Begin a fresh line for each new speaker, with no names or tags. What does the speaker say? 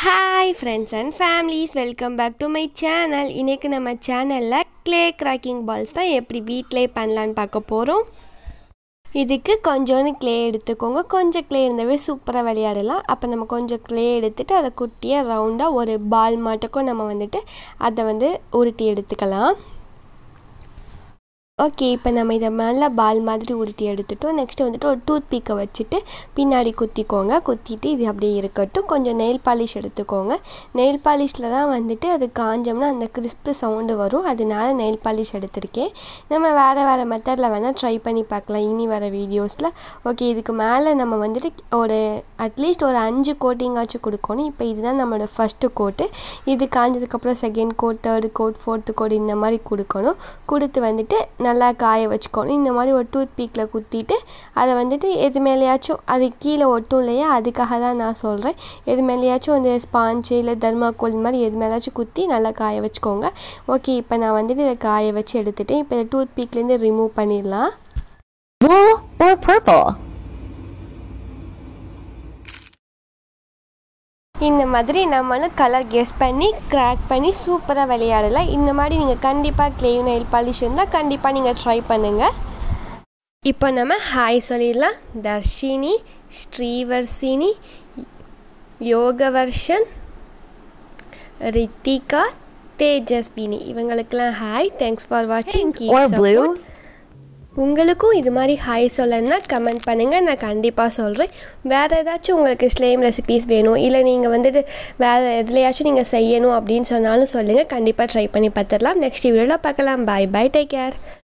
Hi friends and families welcome back to my channel இன்றைக்கி நம்ம சேனலில் க்ளே கிராக்கிங் பால்ஸ் தான் எப்படி வீட்டிலே பண்ணலான்னு பார்க்க போகிறோம் இதுக்கு கொஞ்சோண்டு க்ளே எடுத்துக்கோங்க கொஞ்சம் க்ளே இருந்தாவே சூப்பராக விளையாடலாம் அப்போ நம்ம கொஞ்சம் க்ளே எடுத்துகிட்டு அதை குட்டியாக ரவுண்டாக ஒரு பால் மாட்டுக்கும் நம்ம வந்துட்டு அதை வந்து உருட்டி எடுத்துக்கலாம் ஓகே இப்போ நம்ம இதை மேலே பால் மாதிரி உருட்டி எடுத்துட்டோம் நெக்ஸ்ட்டு வந்துட்டு ஒரு டூத் பீக்கை வச்சுட்டு பின்னாடி குத்திக்கோங்க குத்திட்டு இது அப்படியே இருக்கட்டும் கொஞ்சம் நெயில் பாலிஷ் எடுத்துக்கோங்க நெயில் பாலிஷில் தான் வந்துட்டு அது காஞ்சோம்னா அந்த கிறிஸ்பு சவுண்டு வரும் அதனால நெயில் பாலிஷ் எடுத்திருக்கேன் நம்ம வேறு வேறு மெத்தடில் வேணால் ட்ரை பண்ணி பார்க்கலாம் இனி வர வீடியோஸில் ஓகே இதுக்கு மேலே நம்ம வந்துட்டு ஒரு அட்லீஸ்ட் ஒரு அஞ்சு கோட்டிங்காச்சும் கொடுக்கணும் இப்போ இதுதான் நம்மளோட ஃபஸ்ட்டு கோட்டு இது காஞ்சதுக்கப்புறம் second coat third coat fourth coat இந்த மாதிரி கொடுக்கணும் கொடுத்து வந்துட்டு நல்லா காய வச்சுக்கணும் இந்த மாதிரி ஒரு டூத் பீக்கில் குத்திட்டு அதை வந்துட்டு எது மேலேயாச்சும் அது கீழே ஒட்டும் இல்லையா அதுக்காக தான் நான் சொல்கிறேன் எது மேலேயாச்சும் அந்த ஸ்பாஞ்சு இல்லை தர்மாக்கோல் இந்த மாதிரி எது மேலேயாச்சும் குத்தி நல்லா காய வச்சுக்கோங்க ஓகே இப்போ நான் வந்துட்டு இதை காய வச்சு எடுத்துட்டேன் இப்போ இந்த டூத் பீக்லேருந்து ரிமூவ் பண்ணிடலாம்
Wool or purple?
இந்த மாதிரி நம்மளும் கலர் கெஸ் பண்ணி கிராக் பண்ணி சூப்பராக விளையாடலாம் இந்த மாதிரி நீங்கள் கண்டிப்பாக க்ளேயும் நெயில் பாலிஷ் இருந்தால் கண்டிப்பாக நீங்கள் ட்ரை பண்ணுங்கள் இப்போ நம்ம ஹாய் சொல்லிடலாம் தர்ஷினி ஸ்ரீவர்ஷினி யோகவர்ஷன் ரித்திகா தேஜஸ்வினி இவங்களுக்கெல்லாம் ஹாய் தேங்க்ஸ் ஃபார் வாட்சிங்
Or blue?
உங்களுக்கும் இது மாதிரி ஹாய் சொல்லணும்னா கமெண்ட் பண்ணுங்கள் நான் கண்டிப்பாக சொல்கிறேன் வேறு ஏதாச்சும் உங்களுக்கு ஸ்லேம் ரெசிபீஸ் வேணும் இல்லை நீங்கள் வந்துட்டு வேறு எதுலையாச்சும் நீங்கள் செய்யணும் அப்படின்னு சொன்னாலும் சொல்லுங்கள் கண்டிப்பாக ட்ரை பண்ணி பார்த்துடலாம் நெக்ஸ்ட் வீடியோவில் பார்க்கலாம் பாய் பை டேக் கேர்